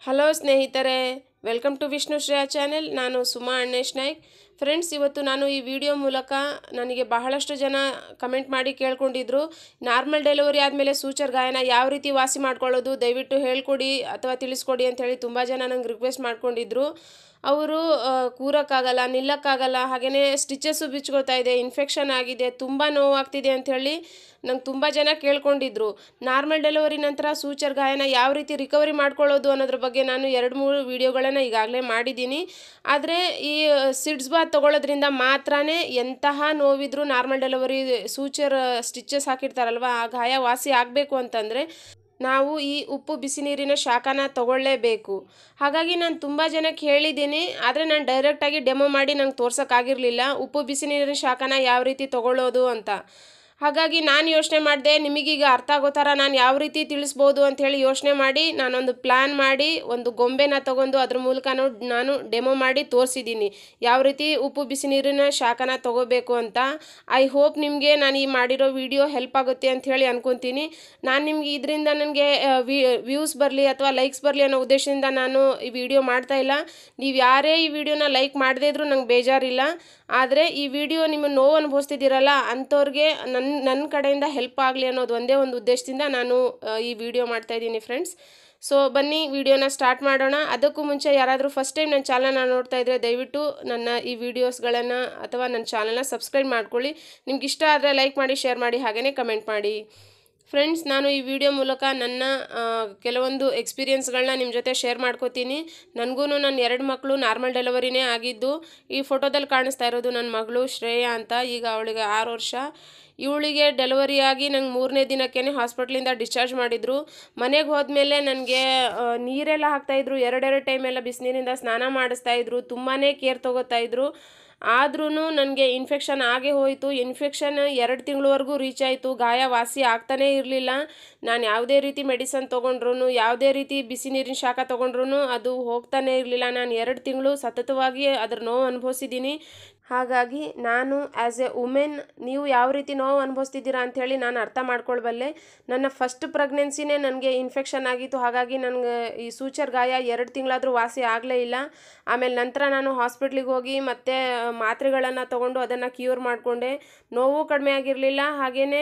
hello ಸ್ನೇಹಿತರೆ welcome to Vishnu Shreya channel ನಾನು Suma ಅಣ್ಣೇಶ್ Naik friends ಇವತ್ತು ನಾನು ಈ ವಿಡಿಯೋ ಮೂಲಕ ನನಗೆ ಬಹಳಷ್ಟು ಜನ ಕಮೆಂಟ್ ಮಾಡಿ ಕೇಳ್ಕೊಂಡಿದ್ರು ನಾರ್ಮಲ್ ಡೆಲಿವರಿ ಆದಮೇಲೆ ಸೂಚರ್ ಗಾಯನ ಯಾವ ರೀತಿ ವಾಸಿ ಮಾಡ್ಕೊಳ್ಳೋದು ದಯವಿಟ್ಟು ಹೇಳ್ಕೊಡಿ ಅಥವಾ ತಿಳಿಸ್ಕೊಡಿ ಅಂತ ಹೇಳಿ ತುಂಬ ಜನ ನಂಗೆ ರಿಕ್ವೆಸ್ಟ್ ಮಾಡ್ಕೊಂಡಿದ್ರು ಅವರು ಕೂರೋಕ್ಕಾಗಲ್ಲ ನಿಲ್ಲಕ್ಕಾಗಲ್ಲ ಹಾಗೆಯೇ ಸ್ಟಿಚಸ್ಸು ಬಿಚ್ಕೊಳ್ತಾ ಇದೆ ಇನ್ಫೆಕ್ಷನ್ ಆಗಿದೆ ತುಂಬ ನೋವಾಗ್ತಿದೆ ಅಂಥೇಳಿ ನಂಗೆ ತುಂಬ ಜನ ಕೇಳ್ಕೊಂಡಿದ್ರು ನಾರ್ಮಲ್ ಡೆಲಿವರಿ ನಂತರ ಸೂಚರ್ ಗಾಯನ ಯಾವ ರೀತಿ ರಿಕವರಿ ಮಾಡ್ಕೊಳ್ಳೋದು ಅನ್ನೋದ್ರ ಬಗ್ಗೆ ನಾನು ಎರಡು ಮೂರು ವೀಡಿಯೋಗಳನ್ನು ಈಗಾಗಲೇ ಮಾಡಿದ್ದೀನಿ ಆದರೆ ಈ ಸಿಡ್ಸ್ ಬಾತ್ ತೊಗೊಳ್ಳೋದ್ರಿಂದ ಮಾತ್ರನೇ ಎಂತಹ ನೋವಿದ್ರೂ ನಾರ್ಮಲ್ ಡೆಲಿವರಿ ಸೂಚರ್ ಸ್ಟಿಚಸ್ ಹಾಕಿರ್ತಾರಲ್ವ ಆ ಗಾಯ ವಾಸಿ ಆಗಬೇಕು ಅಂತಂದರೆ ನಾವು ಈ ಉಪ್ಪು ಬಿಸಿ ನೀರಿನ ಶಾಖನ ತಗೊಳ್ಳೇಬೇಕು ಹಾಗಾಗಿ ನಾನು ತುಂಬ ಜನಕ್ಕೆ ಹೇಳಿದ್ದೀನಿ ಆದರೆ ನಾನು ಡೈರೆಕ್ಟಾಗಿ ಡೆಮೋ ಮಾಡಿ ನಂಗೆ ತೋರ್ಸೋಕ್ಕಾಗಿರಲಿಲ್ಲ ಉಪ್ಪು ಬಿಸಿ ನೀರಿನ ಶಾಖನ ಯಾವ ರೀತಿ ತಗೊಳ್ಳೋದು ಅಂತ ಹಾಗಾಗಿ ನಾನು ಯೋಚನೆ ಮಾಡಿದೆ ನಿಮಗೀಗ ಅರ್ಥ ಆಗೋ ಥರ ನಾನು ಯಾವ ರೀತಿ ತಿಳಿಸ್ಬೋದು ಅಂಥೇಳಿ ಯೋಚನೆ ಮಾಡಿ ನಾನೊಂದು ಪ್ಲ್ಯಾನ್ ಮಾಡಿ ಒಂದು ಗೊಂಬೆನ ತಗೊಂಡು ಅದ್ರ ಮೂಲಕ ನಾನು ಡೆಮೋ ಮಾಡಿ ತೋರಿಸಿದ್ದೀನಿ ಯಾವ ರೀತಿ ಉಪ್ಪು ಬಿಸಿ ನೀರಿನ ಶಾಖನ ತಗೋಬೇಕು ಅಂತ ಐ ಹೋಪ್ ನಿಮಗೆ ನಾನು ಈ ಮಾಡಿರೋ ವಿಡಿಯೋ ಹೆಲ್ಪ್ ಆಗುತ್ತೆ ಅಂತ ಹೇಳಿ ಅನ್ಕೊತೀನಿ ನಾನು ನಿಮ್ಗೆ ಇದರಿಂದ ನನಗೆ ವ್ಯೂಸ್ ಬರಲಿ ಅಥವಾ ಲೈಕ್ಸ್ ಬರಲಿ ಅನ್ನೋ ಉದ್ದೇಶದಿಂದ ನಾನು ಈ ವಿಡಿಯೋ ಮಾಡ್ತಾ ಇಲ್ಲ ನೀವು ಯಾರೇ ಈ ವಿಡಿಯೋನ ಲೈಕ್ ಮಾಡದೇ ಇದ್ರೂ ನಂಗೆ ಬೇಜಾರಿಲ್ಲ ಆದರೆ ಈ ವಿಡಿಯೋ ನಿಮ್ಮ ನೋವು ಅನುಭವಿಸ್ತಿದ್ದೀರಲ್ಲ ಅಂಥವ್ರಿಗೆ ನನ್ನ ನನ್ನ ಕಡೆಯಿಂದ ಹೆಲ್ಪ್ ಆಗಲಿ ಅನ್ನೋದು ಒಂದೇ ಒಂದು ಉದ್ದೇಶದಿಂದ ನಾನು ಈ ವಿಡಿಯೋ ಮಾಡ್ತಾಯಿದ್ದೀನಿ ಫ್ರೆಂಡ್ಸ್ ಸೊ ಬನ್ನಿ ವಿಡಿಯೋನ ಸ್ಟಾರ್ಟ್ ಮಾಡೋಣ ಅದಕ್ಕೂ ಮುಂಚೆ ಯಾರಾದರೂ ಫಸ್ಟ್ ಟೈಮ್ ನನ್ನ ಚಾನಲ್ನ ನೋಡ್ತಾ ಇದ್ದರೆ ದಯವಿಟ್ಟು ನನ್ನ ಈ ವಿಡಿಯೋಸ್ಗಳನ್ನು ಅಥವಾ ನನ್ನ ಚಾನಲ್ನ ಸಬ್ಸ್ಕ್ರೈಬ್ ಮಾಡ್ಕೊಳ್ಳಿ ನಿಮ್ಗೆ ಇಷ್ಟ ಆದರೆ ಲೈಕ್ ಮಾಡಿ ಶೇರ್ ಮಾಡಿ ಹಾಗೆಯೇ ಕಮೆಂಟ್ ಮಾಡಿ ಫ್ರೆಂಡ್ಸ್ ನಾನು ಈ ವಿಡಿಯೋ ಮೂಲಕ ನನ್ನ ಕೆಲವೊಂದು ಎಕ್ಸ್ಪೀರಿಯನ್ಸ್ಗಳನ್ನ ನಿಮ್ಮ ಜೊತೆ ಶೇರ್ ಮಾಡ್ಕೋತೀನಿ ನನಗೂ ನನ್ನ ಎರಡು ಮಕ್ಕಳು ನಾರ್ಮಲ್ ಡೆಲಿವರಿನೇ ಆಗಿದ್ದು ಈ ಫೋಟೋದಲ್ಲಿ ಕಾಣಿಸ್ತಾ ಇರೋದು ನನ್ನ ಮಗಳು ಶ್ರೇಯಾ ಅಂತ ಈಗ ಅವಳಿಗೆ ಆರು ವರ್ಷ ಇವಳಿಗೆ ಡೆಲಿವರಿ ಆಗಿ ನಂಗೆ ಮೂರನೇ ದಿನಕ್ಕೇ ಹಾಸ್ಪಿಟ್ಲಿಂದ ಡಿಸ್ಚಾರ್ಜ್ ಮಾಡಿದರು ಮನೆಗೆ ಹೋದ್ಮೇಲೆ ನನಗೆ ನೀರೆಲ್ಲ ಹಾಕ್ತಾಯಿದ್ರು ಎರಡೆರಡು ಟೈಮೆಲ್ಲ ಬಿಸಿನೀರಿಂದ ಸ್ನಾನ ಮಾಡಿಸ್ತಾಯಿದ್ರು ತುಂಬಾ ಕೇರ್ ತೊಗೋತಾಯಿದ್ರು ಆದ್ರೂ ನನಗೆ ಇನ್ಫೆಕ್ಷನ್ ಆಗೇ ಹೋಯಿತು ಇನ್ಫೆಕ್ಷನ್ ಎರಡು ತಿಂಗಳವರೆಗೂ ರೀಚ್ ಆಯಿತು ಗಾಯ ವಾಸಿ ಆಗ್ತಾನೇ ಇರಲಿಲ್ಲ ನಾನು ಯಾವುದೇ ರೀತಿ ಮೆಡಿಸನ್ ತೊಗೊಂಡ್ರು ಯಾವುದೇ ರೀತಿ ಬಿಸಿ ನೀರಿನ ಶಾಖ ತೊಗೊಂಡ್ರು ಅದು ಹೋಗ್ತಾನೇ ಇರಲಿಲ್ಲ ನಾನು ಎರಡು ತಿಂಗಳು ಸತತವಾಗಿ ಅದ್ರ ನೋವು ಅನುಭವಿಸಿದ್ದೀನಿ ಹಾಗಾಗಿ ನಾನು ಆ್ಯಸ್ ಎ ವುಮೆನ್ ನೀವು ಯಾವ ರೀತಿ ನೋವು ಅನುಭವಿಸ್ತಿದ್ದೀರಾ ಅಂಥೇಳಿ ನಾನು ಅರ್ಥ ಮಾಡ್ಕೊಳ್ಬಲ್ಲೆ ನನ್ನ ಫಸ್ಟ್ ಪ್ರೆಗ್ನೆನ್ಸಿನೇ ನನಗೆ ಇನ್ಫೆಕ್ಷನ್ ಆಗಿತ್ತು ಹಾಗಾಗಿ ನನಗೆ ಈ ಸೂಚರ್ ಗಾಯ ಎರಡು ತಿಂಗಳಾದರೂ ವಾಸಿ ಆಗಲೇ ಇಲ್ಲ ಆಮೇಲೆ ನಂತರ ನಾನು ಹಾಸ್ಪಿಟ್ಲಿಗೆ ಹೋಗಿ ಮತ್ತೆ ಮಾತ್ರೆಗಳನ್ನು ತೊಗೊಂಡು ಅದನ್ನು ಕ್ಯೂರ್ ಮಾಡಿಕೊಂಡೆ ನೋವು ಕಡಿಮೆ ಆಗಿರಲಿಲ್ಲ ಹಾಗೆಯೇ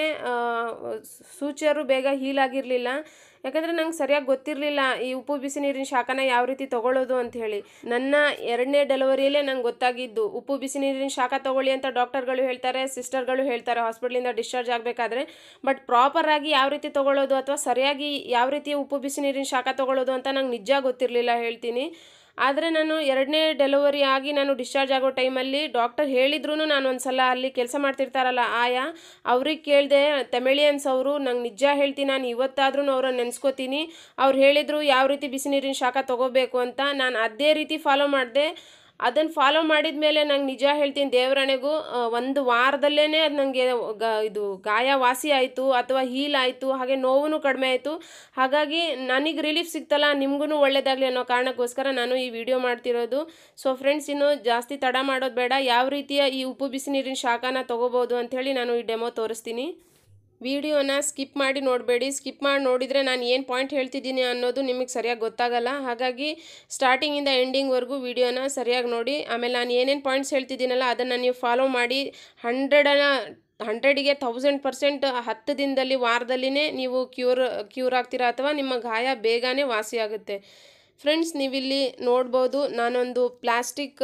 ಸೂಚರು ಬೇಗ ಹೀಲ್ ಆಗಿರಲಿಲ್ಲ ಯಾಕಂದರೆ ನಂಗೆ ಸರಿಯಾಗಿ ಗೊತ್ತಿರಲಿಲ್ಲ ಈ ಉಪ್ಪು ಬಿಸಿ ನೀರಿನ ಶಾಖನ ಯಾವ ರೀತಿ ತೊಗೊಳ್ಳೋದು ಅಂಥೇಳಿ ನನ್ನ ಎರಡನೇ ಡೆಲಿವರಿಯಲ್ಲೇ ನಂಗೆ ಗೊತ್ತಾಗಿದ್ದು ಉಪ್ಪು ಬಿಸಿ ನೀರಿನ ಶಾಖ ತೊಗೊಳ್ಳಿ ಅಂತ ಡಾಕ್ಟರ್ಗಳು ಹೇಳ್ತಾರೆ ಸಿಸ್ಟರ್ಗಳು ಹೇಳ್ತಾರೆ ಹಾಸ್ಪಿಟ್ಲಿಂದ ಡಿಸ್ಚಾರ್ಜ್ ಆಗಬೇಕಾದ್ರೆ ಬಟ್ ಪ್ರಾಪರಾಗಿ ಯಾವ ರೀತಿ ತೊಗೊಳ್ಳೋದು ಅಥವಾ ಸರಿಯಾಗಿ ಯಾವ ರೀತಿ ಉಪ್ಪು ಬಿಸಿ ನೀರಿನ ಶಾಖ ತೊಗೊಳ್ಳೋದು ಅಂತ ನಂಗೆ ನಿಜ ಗೊತ್ತಿರಲಿಲ್ಲ ಹೇಳ್ತೀನಿ ಆದರೆ ನಾನು ಎರಡನೇ ಡೆಲಿವರಿ ಆಗಿ ನಾನು ಡಿಸ್ಚಾರ್ಜ್ ಆಗೋ ಟೈಮಲ್ಲಿ ಡಾಕ್ಟರ್ ಹೇಳಿದ್ರು ನಾನು ಒಂದು ಸಲ ಅಲ್ಲಿ ಕೆಲಸ ಮಾಡ್ತಿರ್ತಾರಲ್ಲ ಆಯಾ ಅವ್ರಿಗೆ ಕೇಳಿದೆ ತೆಮಿಳಿಯನ್ಸ್ ಅವರು ನಂಗೆ ನಿಜ ಹೇಳ್ತೀನಿ ನಾನು ಇವತ್ತಾದ್ರೂ ಅವ್ರನ್ನ ನೆನೆಸ್ಕೋತೀನಿ ಅವ್ರು ಹೇಳಿದರು ಯಾವ ರೀತಿ ಬಿಸಿ ನೀರಿನ ಶಾಖ ತೊಗೋಬೇಕು ಅಂತ ನಾನು ಅದೇ ರೀತಿ ಫಾಲೋ ಮಾಡಿದೆ ಅದನ್ನು ಫಾಲೋ ಮಾಡಿದ ಮೇಲೆ ನಂಗೆ ನಿಜ ಹೇಳ್ತೀನಿ ದೇವರಣೆಗೂ ಒಂದು ವಾರದಲ್ಲೇ ಅದು ನನಗೆ ಗ ಇದು ಗಾಯ ವಾಸಿ ಆಯಿತು ಅಥವಾ ಹೀಲ್ ಆಯಿತು ಹಾಗೆ ನೋವು ಕಡಿಮೆ ಆಯಿತು ಹಾಗಾಗಿ ನನಗೆ ರಿಲೀಫ್ ಸಿಗ್ತಲ್ಲ ನಿಮಗೂ ಒಳ್ಳೇದಾಗಲಿ ಅನ್ನೋ ಕಾರಣಕ್ಕೋಸ್ಕರ ನಾನು ಈ ವಿಡಿಯೋ ಮಾಡ್ತಿರೋದು ಸೊ ಫ್ರೆಂಡ್ಸ್ ಇನ್ನು ಜಾಸ್ತಿ ತಡ ಮಾಡೋದು ಬೇಡ ಯಾವ ರೀತಿಯ ಈ ಉಪ್ಪು ಬಿಸಿ ನೀರಿನ ಶಾಖನ ತೊಗೋಬೋದು ಅಂಥೇಳಿ ನಾನು ಈ ಡೆಮೋ ತೋರಿಸ್ತೀನಿ ವಿಡಿಯೋನ ಸ್ಕಿಪ್ ಮಾಡಿ ನೋಡಬೇಡಿ ಸ್ಕಿಪ್ ಮಾಡಿ ನೋಡಿದರೆ ನಾನು ಏನು ಪಾಯಿಂಟ್ ಹೇಳ್ತಿದ್ದೀನಿ ಅನ್ನೋದು ನಿಮಗೆ ಸರಿಯಾಗಿ ಗೊತ್ತಾಗಲ್ಲ ಹಾಗಾಗಿ ಸ್ಟಾರ್ಟಿಂಗಿಂದ ಎಂಡಿಂಗ್ವರೆಗೂ ವಿಡಿಯೋನ ಸರಿಯಾಗಿ ನೋಡಿ ಆಮೇಲೆ ನಾನು ಏನೇನು ಪಾಯಿಂಟ್ಸ್ ಹೇಳ್ತಿದ್ದೀನಲ್ಲ ಅದನ್ನು ನೀವು ಫಾಲೋ ಮಾಡಿ ಹಂಡ್ರೆಡನ ಹಂಡ್ರೆಡಿಗೆ ತೌಸಂಡ್ ಪರ್ಸೆಂಟ್ ಹತ್ತು ದಿನದಲ್ಲಿ ವಾರದಲ್ಲಿನೇ ನೀವು ಕ್ಯೂರ್ ಕ್ಯೂರ್ ಆಗ್ತೀರಾ ಅಥವಾ ನಿಮ್ಮ ಗಾಯ ಬೇಗನೆ ವಾಸಿ ಆಗುತ್ತೆ ಫ್ರೆಂಡ್ಸ್ ನೀವಿಲ್ಲಿ ನೋಡ್ಬೋದು ನಾನೊಂದು ಪ್ಲಾಸ್ಟಿಕ್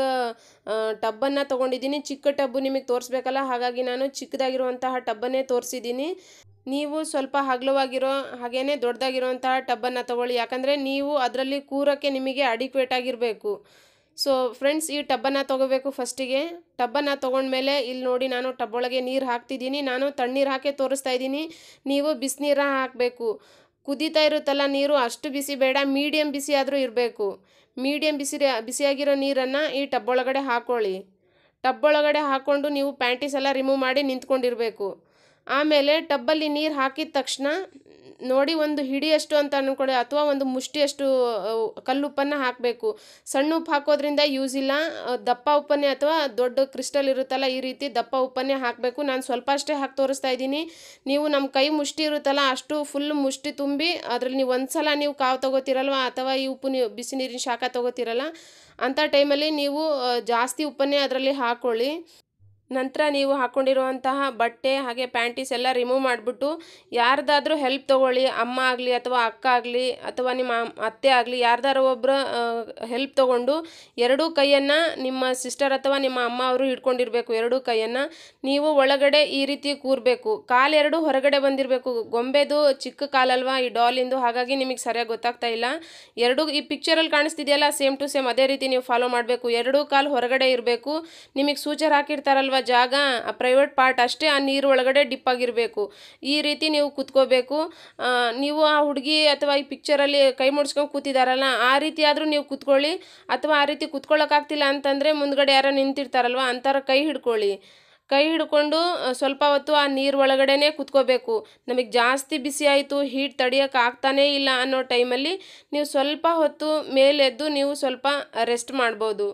ಟಬ್ಬನ್ನು ತೊಗೊಂಡಿದ್ದೀನಿ ಚಿಕ್ಕ ಟಬ್ಬು ನಿಮಗೆ ತೋರಿಸ್ಬೇಕಲ್ಲ ಹಾಗಾಗಿ ನಾನು ಚಿಕ್ಕದಾಗಿರುವಂತಹ ಟಬ್ಬನ್ನೇ ತೋರಿಸಿದ್ದೀನಿ ನೀವು ಸ್ವಲ್ಪ ಹಗಲವಾಗಿರೋ ಹಾಗೇ ದೊಡ್ಡದಾಗಿರುವಂತಹ ಟಬ್ಬನ್ನು ತೊಗೊಳ್ಳಿ ಯಾಕಂದರೆ ನೀವು ಅದರಲ್ಲಿ ಕೂರೋಕ್ಕೆ ನಿಮಗೆ ಅಡಿಕ್ವೇಟ್ ಆಗಿರಬೇಕು ಸೊ ಫ್ರೆಂಡ್ಸ್ ಈ ಟಬ್ಬನ್ನು ತೊಗೋಬೇಕು ಫಸ್ಟಿಗೆ ಟಬ್ಬನ್ನು ತೊಗೊಂಡ್ಮೇಲೆ ಇಲ್ಲಿ ನೋಡಿ ನಾನು ಟಬ್ಬೊಳಗೆ ನೀರು ಹಾಕ್ತಿದ್ದೀನಿ ನಾನು ತಣ್ಣೀರು ಹಾಕಿ ತೋರಿಸ್ತಾ ಇದ್ದೀನಿ ನೀವು ಬಿಸಿನೀರ ಹಾಕಬೇಕು ಕುದೀತಾ ಇರುತ್ತಲ್ಲ ನೀರು ಅಷ್ಟು ಬಿಸಿ ಬೇಡ ಮೀಡಿಯಮ್ ಬಿಸಿ ಆದರೂ ಇರಬೇಕು ಮೀಡಿಯಮ್ ಬಿಸಿ ಬಿಸಿಯಾಗಿರೋ ನೀರನ್ನು ಈ ಟಬ್ಬೊಳಗಡೆ ಹಾಕ್ಕೊಳ್ಳಿ ಟಬ್ಬೊಳಗಡೆ ಹಾಕ್ಕೊಂಡು ನೀವು ಪ್ಯಾಂಟೀಸ್ ಎಲ್ಲ ರಿಮೂವ್ ಮಾಡಿ ನಿಂತ್ಕೊಂಡಿರಬೇಕು ಆಮೇಲೆ ಟಬ್ಬಲ್ಲಿ ನೀರು ಹಾಕಿದ ತಕ್ಷಣ ನೋಡಿ ಒಂದು ಹಿಡಿಯಷ್ಟು ಅಂತ ಅನ್ಕೊಳ್ಳಿ ಅಥವಾ ಒಂದು ಮುಷ್ಟಿಯಷ್ಟು ಆ, ಕಲ್ಲುಪ್ಪನ್ನು ಹಾಕಬೇಕು ಸಣ್ಣ ಉಪ್ಪು ಹಾಕೋದ್ರಿಂದ ಯೂಸ್ ಇಲ್ಲ ಆ, ದಪ್ಪ ಉಪ್ಪನ್ನೇ ಅಥವಾ ದೊಡ್ಡ ಕ್ರಿಸ್ಟಲ್ ಇರುತ್ತಲ್ಲ ಈ ರೀತಿ ದಪ್ಪ ಉಪ್ಪನ್ನೇ ಹಾಕಬೇಕು ನಾನು ಸ್ವಲ್ಪ ಅಷ್ಟೇ ಹಾಕಿ ತೋರಿಸ್ತಾ ಇದ್ದೀನಿ ನೀವು ನಮ್ಮ ಕೈ ಮುಷ್ಟಿ ಇರುತ್ತಲ್ಲ ಅಷ್ಟು ಫುಲ್ ಮುಷ್ಟಿ ತುಂಬಿ ಅದರಲ್ಲಿ ನೀವು ಒಂದ್ಸಲ ನೀವು ಕಾವು ತಗೋತಿರಲ್ವ ಅಥವಾ ಈ ಉಪ್ಪು ನೀವು ಬಿಸಿ ನೀರಿನ ಶಾಖ ತಗೋತಿರಲ್ಲ ಅಂಥ ಟೈಮಲ್ಲಿ ನೀವು ಆ, ಜಾಸ್ತಿ ಉಪ್ಪನ್ನೇ ಅದರಲ್ಲಿ ಹಾಕ್ಕೊಳ್ಳಿ ನಂತರ ನೀವು ಹಾಕ್ಕೊಂಡಿರುವಂತಹ ಬಟ್ಟೆ ಹಾಗೆ ಪ್ಯಾಂಟೀಸ್ ಎಲ್ಲ ರಿಮೂವ್ ಮಾಡಿಬಿಟ್ಟು ಯಾರ್ದಾದ್ರೂ ಹೆಲ್ಪ್ ತೊಗೊಳ್ಳಿ ಅಮ್ಮ ಆಗಲಿ ಅಥವಾ ಅಕ್ಕ ಆಗಲಿ ಅಥವಾ ನಿಮ್ಮ ಅಮ್- ಅತ್ತೆ ಆಗಲಿ ಯಾರ್ದಾರು ಒಬ್ಬರ ಹೆಲ್ಪ್ ತೊಗೊಂಡು ಎರಡೂ ಕೈಯನ್ನು ನಿಮ್ಮ ಸಿಸ್ಟರ್ ಅಥವಾ ನಿಮ್ಮ ಅಮ್ಮ ಅವರು ಹಿಡ್ಕೊಂಡಿರಬೇಕು ಎರಡೂ ಕೈಯನ್ನು ನೀವು ಒಳಗಡೆ ಈ ರೀತಿ ಕೂರಬೇಕು ಕಾಲೆರಡು ಹೊರಗಡೆ ಬಂದಿರಬೇಕು ಗೊಂಬೆದು ಚಿಕ್ಕ ಕಾಲಲ್ವಾ ಈ ಡಾಲಿಂದು ಹಾಗಾಗಿ ನಿಮಗೆ ಸರಿಯಾಗಿ ಗೊತ್ತಾಗ್ತಾ ಇಲ್ಲ ಎರಡು ಈ ಪಿಕ್ಚರಲ್ಲಿ ಕಾಣಿಸ್ತಿದೆಯಲ್ಲ ಸೇಮ್ ಟು ಸೇಮ್ ಅದೇ ರೀತಿ ನೀವು ಫಾಲೋ ಮಾಡಬೇಕು ಎರಡೂ ಕಾಲು ಹೊರಗಡೆ ಇರಬೇಕು ನಿಮಗೆ ಸೂಚರ್ ಹಾಕಿರ್ತಾರಲ್ವ ಜಾಗ ಆ ಪ್ರೈವೇಟ್ ಪಾರ್ಟ್ ಅಷ್ಟೇ ಆ ನೀರು ಒಳಗಡೆ ಡಿಪ್ ಆಗಿರಬೇಕು ಈ ರೀತಿ ನೀವು ಕೂತ್ಕೋಬೇಕು ಆ, ನೀವು ಆ ಹುಡುಗಿ ಅಥವಾ ಈ ಪಿಕ್ಚರಲ್ಲಿ ಕೈ ಮುಡ್ಸ್ಕೊಂಡು ಕೂತಿದಾರಲ್ಲ ಆ ರೀತಿ ಆದರೂ ನೀವು ಕೂತ್ಕೊಳ್ಳಿ ಅಥವಾ ಆ ರೀತಿ ಕೂತ್ಕೊಳ್ಳೋಕ್ಕಾಗ್ತಿಲ್ಲ ಅಂತಂದರೆ ಮುಂದ್ಗಡೆ ಯಾರೋ ನಿಂತಿರ್ತಾರಲ್ವ ಅಂಥವ್ರ ಕೈ ಹಿಡ್ಕೊಳ್ಳಿ ಕೈ ಹಿಡ್ಕೊಂಡು ಆ, ಸ್ವಲ್ಪ ಹೊತ್ತು ಆ ನೀರು ಒಳಗಡೆನೇ ಕುತ್ಕೋಬೇಕು ನಮಗೆ ಜಾಸ್ತಿ ಬಿಸಿ ಆಯಿತು ಹೀಟ್ ತಡಿಯೋಕೆ ಆಗ್ತಾನೇ ಇಲ್ಲ ಅನ್ನೋ ಟೈಮಲ್ಲಿ ನೀವು ಸ್ವಲ್ಪ ಹೊತ್ತು ಮೇಲೆದ್ದು ನೀವು ಸ್ವಲ್ಪ ರೆಸ್ಟ್ ಮಾಡ್ಬೋದು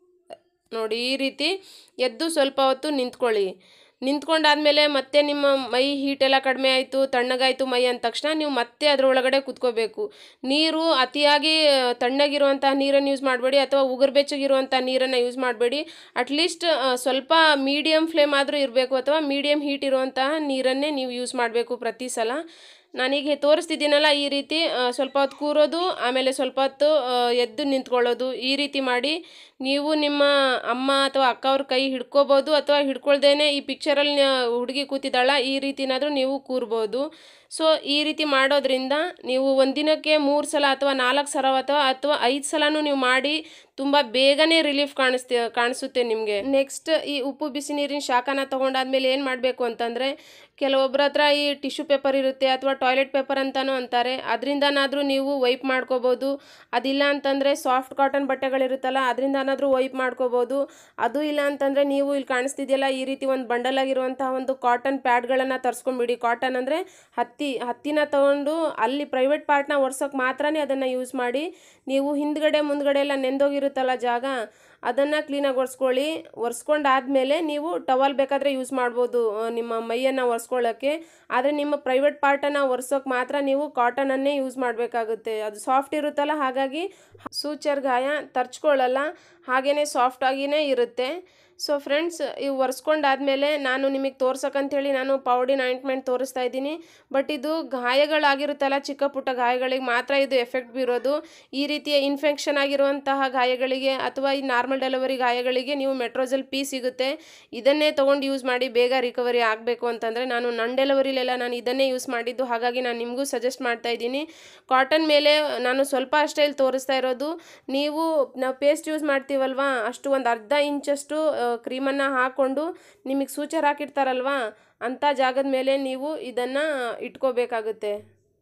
ನೋಡಿ ಈ ರೀತಿ ಎದ್ದು ಸ್ವಲ್ಪ ಹೊತ್ತು ನಿಂತ್ಕೊಳ್ಳಿ ನಿಂತ್ಕೊಂಡಾದ್ಮೇಲೆ ಮತ್ತೆ ನಿಮ್ಮ ಮೈ ಹೀಟೆಲ್ಲ ಕಡಿಮೆ ಆಯಿತು ತಣ್ಣಗಾಯಿತು ಮೈ ಅಂದ ತಕ್ಷಣ ನೀವು ಮತ್ತೆ ಅದರೊಳಗಡೆ ಕುತ್ಕೋಬೇಕು ನೀರು ಅತಿಯಾಗಿ ಆ, ತಣ್ಣಗಿರುವಂತಹ ನೀರನ್ನು ಯೂಸ್ ಮಾಡಬೇಡಿ ಅಥವಾ ಉಗುರು ಬೆಚ್ಚಗಿರುವಂಥ ನೀರನ್ನು ಯೂಸ್ ಮಾಡಬೇಡಿ ಅಟ್ಲೀಸ್ಟ್ ಸ್ವಲ್ಪ ಮೀಡಿಯಮ್ ಫ್ಲೇಮ್ ಆದರೂ ಇರಬೇಕು ಅಥವಾ ಮೀಡಿಯಮ್ ಹೀಟ್ ಇರುವಂತಹ ನೀರನ್ನೇ ನೀವು ಯೂಸ್ ಮಾಡಬೇಕು ಪ್ರತಿ ಸಲ ನಾನೀಗ ತೋರಿಸ್ತಿದ್ದೀನಲ್ಲ ಈ ರೀತಿ ಆ, ಸ್ವಲ್ಪ ಹೊತ್ತು ಕೂರೋದು ಆಮೇಲೆ ಸ್ವಲ್ಪ ಹೊತ್ತು ಆ, ಎದ್ದು ನಿಂತ್ಕೊಳ್ಳೋದು ಈ ರೀತಿ ಮಾಡಿ ನೀವು ನಿಮ್ಮ ಅಮ್ಮ ಅಥವಾ ಅಕ್ಕ ಅವ್ರ ಕೈ ಹಿಡ್ಕೋಬೋದು ಅಥವಾ ಹಿಡ್ಕೊಳ್ದೇನೆ ಈ ಪಿಕ್ಚರಲ್ಲಿ ಹುಡುಗಿ ಕೂತಿದ್ದಾಳ ಈ ರೀತಿನಾದರೂ ನೀವು ಕೂರ್ಬೋದು ಸೊ ಈ ರೀತಿ ಮಾಡೋದ್ರಿಂದ ನೀವು ಒಂದಿನಕ್ಕೆ ಮೂರು ಸಲ ಅಥವಾ ನಾಲ್ಕು ಸಲ ಅಥವಾ ಅಥವಾ ಐದು ಸಲನೂ ನೀವು ಮಾಡಿ ತುಂಬ ಬೇಗನೆ ರಿಲೀಫ್ ಕಾಣಿಸ್ತಿ ಕಾಣಿಸುತ್ತೆ ನಿಮಗೆ ನೆಕ್ಸ್ಟ್ ಈ ಉಪ್ಪು ಬಿಸಿ ನೀರಿನ ಶಾಖನ ತೊಗೊಂಡಾದ್ಮೇಲೆ ಏನು ಮಾಡಬೇಕು ಅಂತಂದರೆ ಕೆಲವೊಬ್ಬರ ಹತ್ರ ಈ ಟಿಶ್ಯೂ ಪೇಪರ್ ಇರುತ್ತೆ ಅಥವಾ ಟಾಯ್ಲೆಟ್ ಪೇಪರ್ ಅಂತಲೂ ಅಂತಾರೆ ಅದರಿಂದನಾದರೂ ನೀವು ವೈಪ್ ಮಾಡ್ಕೋಬೋದು ಅದಿಲ್ಲ ಅಂತಂದರೆ ಸಾಫ್ಟ್ ಕಾಟನ್ ಬಟ್ಟೆಗಳಿರುತ್ತಲ್ಲ ಅದರಿಂದನಾದರೂ ವೈಪ್ ಮಾಡ್ಕೋಬೋದು ಅದು ಇಲ್ಲ ಅಂತಂದರೆ ನೀವು ಇಲ್ಲಿ ಕಾಣಿಸ್ತಿದೆಯಲ್ಲ ಈ ರೀತಿ ಒಂದು ಬಂಡಲ್ ಆಗಿರುವಂತಹ ಒಂದು ಕಾಟನ್ ಪ್ಯಾಡ್ಗಳನ್ನು ತರಿಸ್ಕೊಂಬಿಡಿ ಕಾಟನ್ ಅಂದರೆ ಹತ್ತಿ ಹತ್ತಿನ ತಗೊಂಡು ಅಲ್ಲಿ ಪ್ರೈವೇಟ್ ಪಾರ್ಟ್ನ ಒರ್ಸೋಕೆ ಮಾತ್ರನೇ ಅದನ್ನು ಯೂಸ್ ಮಾಡಿ ನೀವು ಹಿಂದ್ಗಡೆ ಮುಂದ್ಗಡೆ ಎಲ್ಲ ನೆಂದೋಗಿರುತ್ತಲ್ಲ ಜಾಗ ಅದನ್ನು ಕ್ಲೀನಾಗಿ ಒರೆಸ್ಕೊಳ್ಳಿ ಒರೆಸ್ಕೊಂಡಾದ್ಮೇಲೆ ನೀವು ಟವಲ್ ಬೇಕಾದರೆ ಯೂಸ್ ಮಾಡ್ಬೋದು ಆ, ನಿಮ್ಮ ಮೈಯನ್ನು ಒರೆಸ್ಕೊಳ್ಳೋಕ್ಕೆ ಆದರೆ ನಿಮ್ಮ ಪ್ರೈವೇಟ್ ಪಾರ್ಟನ್ನು ಒರೆಸೋಕೆ ಮಾತ್ರ ನೀವು ಕಾಟನನ್ನೇ ಯೂಸ್ ಮಾಡಬೇಕಾಗುತ್ತೆ ಅದು ಸಾಫ್ಟ್ ಇರುತ್ತಲ್ಲ ಹಾಗಾಗಿ ಸೂಚರ್ ಗಾಯ ತರ್ಚ್ಕೊಳ್ಳಲ್ಲ ಹಾಗೆಯೇ ಸಾಫ್ಟಾಗಿಯೇ ಇರುತ್ತೆ ಸೊ ಫ್ರೆಂಡ್ಸ್ ಇವು ಒರೆಸ್ಕೊಂಡಾದ್ಮೇಲೆ ನಾನು ನಿಮಗೆ ತೋರ್ಸಕ್ಕಂಥೇಳಿ ನಾನು ಪೌಡಿನ ಆಯಿಂಟ್ಮೆಂಟ್ ತೋರಿಸ್ತಾ ಇದ್ದೀನಿ ಬಟ್ ಇದು ಗಾಯಗಳಾಗಿರುತ್ತಲ್ಲ ಚಿಕ್ಕ ಪುಟ್ಟ ಗಾಯಗಳಿಗೆ ಮಾತ್ರ ಇದು ಎಫೆಕ್ಟ್ ಬೀರೋದು ಈ ರೀತಿಯ ಇನ್ಫೆಕ್ಷನ್ ಆಗಿರುವಂತಹ ಗಾಯಗಳಿಗೆ ಅಥವಾ ಈ ನಾರ್ಮಲ್ ಡೆಲಿವರಿ ಗಾಯಗಳಿಗೆ ನೀವು ಮೆಟ್ರೋಜಲ್ ಪಿ ಸಿಗುತ್ತೆ ಇದನ್ನೇ ತೊಗೊಂಡು ಯೂಸ್ ಮಾಡಿ ಬೇಗ ರಿಕವರಿ ಆಗಬೇಕು ಅಂತಂದರೆ ನಾನು ನನ್ನ ಡೆಲಿವರಿಲೆಲ್ಲ ನಾನು ಇದನ್ನೇ ಯೂಸ್ ಮಾಡಿದ್ದು ಹಾಗಾಗಿ ನಾನು ನಿಮಗೂ ಸಜೆಸ್ಟ್ ಮಾಡ್ತಾ ಇದ್ದೀನಿ ಕಾಟನ್ ಮೇಲೆ ನಾನು ಸ್ವಲ್ಪ ಅಷ್ಟೇ ಇಲ್ಲಿ ತೋರಿಸ್ತಾ ಇರೋದು ನೀವು ನಾವು ಪೇಸ್ಟ್ ಯೂಸ್ ಮಾಡ್ತೀವಲ್ವಾ ಅಷ್ಟು ಒಂದು ಅರ್ಧ ಇಂಚಷ್ಟು ಕ್ರೀಮನ್ನು ಹಾಕ್ಕೊಂಡು ನಿಮಗೆ ಸೂಚರ್ ಹಾಕಿರ್ತಾರಲ್ವಾ ಅಂಥ ಜಾಗದ ಮೇಲೆ ನೀವು ಇದನ್ನು ಇಟ್ಕೋಬೇಕಾಗುತ್ತೆ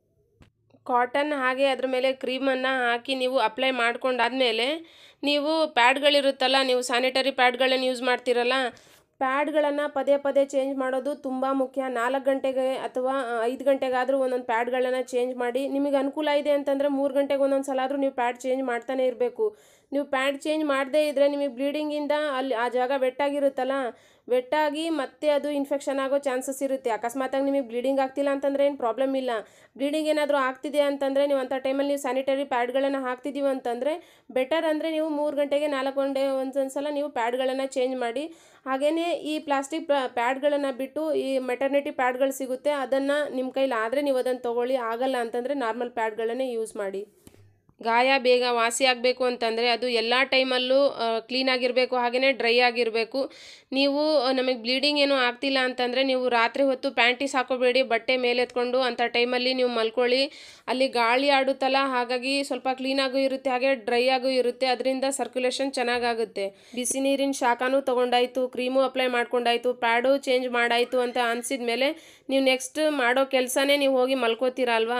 ಕಾಟನ್ ಹಾಗೆ ಅದ್ರ ಮೇಲೆ ಕ್ರೀಮನ್ನು ಹಾಕಿ ನೀವು ಅಪ್ಲೈ ಮಾಡ್ಕೊಂಡಾದ್ಮೇಲೆ ನೀವು ಪ್ಯಾಡ್ಗಳಿರುತ್ತಲ್ಲ ನೀವು ಸ್ಯಾನಿಟರಿ ಪ್ಯಾಡ್ಗಳನ್ನು ಯೂಸ್ ಮಾಡ್ತೀರಲ್ಲ ಪ್ಯಾಡ್ಗಳನ್ನು ಪದೇ ಪದೇ ಚೇಂಜ್ ಮಾಡೋದು ತುಂಬ ಮುಖ್ಯ ನಾಲ್ಕು ಗಂಟೆಗೆ ಅಥವಾ ಐದು ಗಂಟೆಗಾದರೂ ಒಂದೊಂದು ಪ್ಯಾಡ್ಗಳನ್ನು ಚೇಂಜ್ ಮಾಡಿ ನಿಮಗೆ ಅನುಕೂಲ ಇದೆ ಅಂತಂದರೆ ಮೂರು ಗಂಟೆಗೆ ಒಂದೊಂದು ಸಲ ಆದರೂ ನೀವು ಪ್ಯಾಡ್ ಚೇಂಜ್ ಮಾಡ್ತಾನೆ ಇರಬೇಕು ನೀವು ಪ್ಯಾಡ್ ಚೇಂಜ್ ಮಾಡದೇ ಇದ್ದರೆ ನಿಮಗೆ ಬ್ಲೀಡಿಂಗಿಂದ ಅಲ್ಲಿ ಆ ಜಾಗ ವೆಟ್ಟಾಗಿರುತ್ತಲ್ಲ ವೆಟ್ಟಾಗಿ ಮತ್ತೆ ಅದು ಇನ್ಫೆಕ್ಷನ್ ಆಗೋ ಚಾನ್ಸಸ್ ಇರುತ್ತೆ ಅಕಸ್ಮಾತಾಗಿ ನಿಮಗೆ ಬ್ಲೀಡಿಂಗ್ ಆಗ್ತಿಲ್ಲ ಅಂತಂದರೆ ಏನು ಪ್ರಾಬ್ಲಮ್ ಇಲ್ಲ ಬ್ಲೀಡಿಂಗ್ ಏನಾದರೂ ಆಗ್ತಿದೆ ಅಂತಂದರೆ ನೀವು ಅಂಥ ಟೈಮಲ್ಲಿ ನೀವು ಸ್ಯಾನಿಟರಿ ಪ್ಯಾಡ್ಗಳನ್ನು ಹಾಕ್ತಿದ್ದೀವಿ ಅಂತಂದರೆ ಬೆಟರ್ ಅಂದರೆ ನೀವು ಮೂರು ಗಂಟೆಗೆ ನಾಲ್ಕು ಗಂಟೆ ಒಂದೊಂದು ಸಲ ನೀವು ಪ್ಯಾಡ್ಗಳನ್ನು ಚೇಂಜ್ ಮಾಡಿ ಹಾಗೆಯೇ ಈ ಪ್ಲಾಸ್ಟಿಕ್ ಪ್ಯಾಡ್ಗಳನ್ನು ಬಿಟ್ಟು ಈ ಮೆಟರ್ನಿಟಿ ಪ್ಯಾಡ್ಗಳು ಸಿಗುತ್ತೆ ಅದನ್ನು ನಿಮ್ಮ ಕೈಲಿ ಆದರೆ ನೀವು ಅದನ್ನು ತೊಗೊಳ್ಳಿ ಆಗಲ್ಲ ಅಂತಂದರೆ ನಾರ್ಮಲ್ ಪ್ಯಾಡ್ಗಳನ್ನೇ ಯೂಸ್ ಮಾಡಿ ಗಾಯ ಬೇಗ ವಾಸಿ ಆಗಬೇಕು ಅಂತಂದರೆ ಅದು ಎಲ್ಲ ಟೈಮಲ್ಲೂ ಕ್ಲೀನ್ ಆಗಿರಬೇಕು ಹಾಗೆಯೇ ಡ್ರೈ ಆಗಿರಬೇಕು ನೀವು ಆ, ನಮಗೆ ಬ್ಲೀಡಿಂಗ್ ಏನೂ ಆಗ್ತಿಲ್ಲ ಅಂತಂದರೆ ನೀವು ರಾತ್ರಿ ಹೊತ್ತು ಪ್ಯಾಂಟೀಸ್ ಹಾಕೋಬೇಡಿ ಬಟ್ಟೆ ಮೇಲೆ ಎತ್ಕೊಂಡು ಅಂಥ ಟೈಮಲ್ಲಿ ನೀವು ಮಲ್ಕೊಳ್ಳಿ ಅಲ್ಲಿ ಗಾಳಿ ಆಡುತ್ತಲ್ಲ ಹಾಗಾಗಿ ಸ್ವಲ್ಪ ಕ್ಲೀನಾಗೂ ಇರುತ್ತೆ ಹಾಗೆ ಡ್ರೈ ಆಗೂ ಇರುತ್ತೆ ಅದರಿಂದ ಸರ್ಕ್ಯುಲೇಷನ್ ಚೆನ್ನಾಗಾಗುತ್ತೆ ಬಿಸಿ ನೀರಿನ ಶಾಖನೂ ತೊಗೊಂಡಾಯ್ತು ಕ್ರೀಮು ಅಪ್ಲೈ ಮಾಡ್ಕೊಂಡಾಯ್ತು ಪ್ಯಾಡು ಚೇಂಜ್ ಮಾಡಾಯಿತು ಅಂತ ಅನಿಸಿದ ಮೇಲೆ ನೀವು ನೆಕ್ಸ್ಟ್ ಮಾಡೋ ಕೆಲಸನೇ ನೀವು ಹೋಗಿ ಮಲ್ಕೋತೀರ ಅಲ್ವಾ